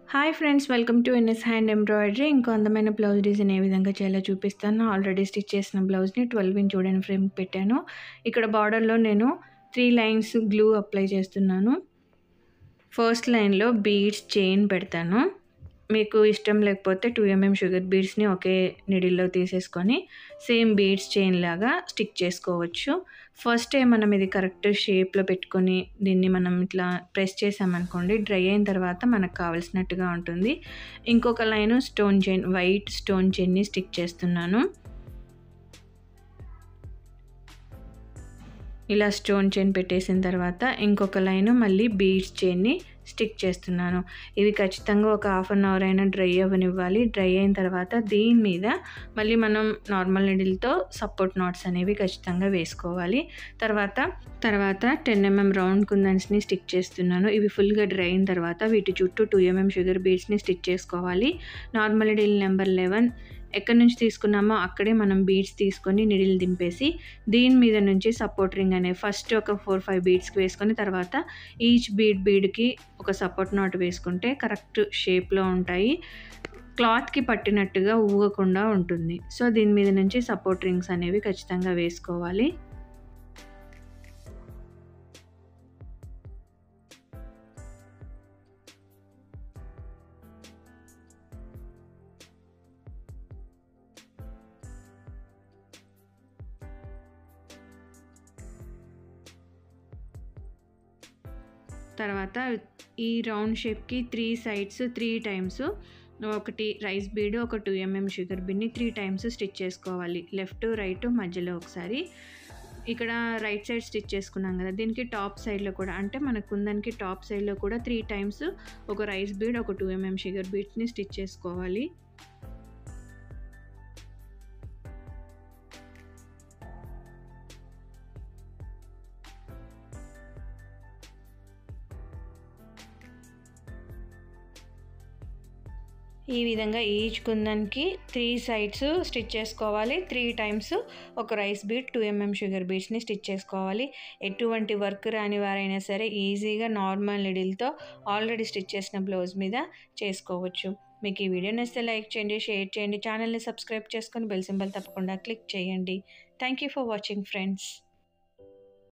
hi friends welcome to NS hand embroidery ఇంకో అందమైన blouse design ఏ విధంగా చేయాలో చూపిస్తాను ఆల్రెడీ స్టిచ్ చేసిన బ్లౌజ్ని ట్వెల్వ్ ఇంచ్ చూడని ఫ్రేమ్ పెట్టాను ఇక్కడ బార్డర్లో నేను త్రీ లైన్స్ గ్లూ అప్లై చేస్తున్నాను ఫస్ట్ లైన్లో బీడ్స్ చైన్ పెడతాను మీకు ఇష్టం లేకపోతే టూ ఎంఎం షుగర్ బీడ్స్ని ఒకే నిడిల్లో తీసేసుకొని సేమ్ బీడ్స్ చైన్ లాగా స్టిక్ చేసుకోవచ్చు ఫస్ట్ మనం ఇది కరెక్ట్ షేప్లో పెట్టుకొని దీన్ని మనం ఇట్లా ప్రెస్ చేసామనుకోండి డ్రై అయిన తర్వాత మనకు కావాల్సినట్టుగా ఉంటుంది ఇంకొక line stone chain white stone చైన్ని స్టిక్ చేస్తున్నాను ఇలా స్టోన్ చైన్ పెట్టేసిన తర్వాత ఇంకొక లైన్ మళ్ళీ బీడ్స్ చైన్ని స్టిక్ చేస్తున్నాను ఇవి ఖచ్చితంగా ఒక హాఫ్ అన్ అవర్ అయినా డ్రై అవ్వనివ్వాలి డ్రై అయిన తర్వాత దీని మీద మళ్ళీ మనం నార్మల్ నిడిల్తో సపోర్ట్ నాట్స్ అనేవి ఖచ్చితంగా వేసుకోవాలి తర్వాత తర్వాత టెన్ ఎంఎం రౌండ్ కుందన్స్ని స్టిక్ చేస్తున్నాను ఇవి ఫుల్గా డ్రై అయిన తర్వాత వీటి చుట్టూ టూ ఎంఎం షుగర్ బీడ్స్ని స్టిచ్ చేసుకోవాలి నార్మల్ నిడిల్ నెంబర్ లెవెన్ ఎక్కడి నుంచి తీసుకున్నామో అక్కడే మనం బీడ్స్ తీసుకొని నిడిల్ దింపేసి దీని మీద నుంచి సపోర్ట్ రింగ్ అనే ఫస్ట్ ఒక ఫోర్ ఫైవ్ బీడ్స్కి వేసుకొని తర్వాత ఈచ్ బీడ్ బీడ్కి ఒక సపోర్ట్ నాట్ వేసుకుంటే కరెక్ట్ షేప్లో ఉంటాయి క్లాత్కి పట్టినట్టుగా ఊగకుండా ఉంటుంది సో దీని మీద నుంచి సపోర్ట్ రింగ్స్ అనేవి ఖచ్చితంగా వేసుకోవాలి తర్వాత ఈ రౌండ్ షేప్కి త్రీ సైడ్స్ త్రీ టైమ్స్ ఒకటి రైస్ బీడ్ ఒక టూ ఎంఎం షుగర్ బిన్ని త్రీ టైమ్స్ స్టిచ్ చేసుకోవాలి లెఫ్ట్ రైట్ మధ్యలో ఒకసారి ఇక్కడ రైట్ సైడ్ స్టిచ్ చేసుకున్నాం కదా దీనికి టాప్ సైడ్లో కూడా అంటే మన కుందనికి టాప్ సైడ్లో కూడా త్రీ టైమ్స్ ఒక రైస్ బీడ్ ఒక టూ ఎంఎం షుగర్ బీడ్స్ని స్టిచ్ చేసుకోవాలి ఈ విధంగా ఈచ్ కుందన్కి త్రీ సైడ్స్ స్టిచ్ చేసుకోవాలి త్రీ టైమ్స్ ఒక rice bead two mm sugar బీట్స్ని స్టిచ్ చేసుకోవాలి ఎటువంటి వర్క్ రాని వారైనా సరే ఈజీగా నార్మల్ నిడిల్తో ఆల్రెడీ స్టిచ్ చేసిన బ్లౌజ్ మీద చేసుకోవచ్చు మీకు ఈ వీడియో నచ్చితే లైక్ చేయండి షేర్ చేయండి ఛానల్ని సబ్స్క్రైబ్ చేసుకొని బెల్ సింబల్ తప్పకుండా క్లిక్ చేయండి thank you for watching friends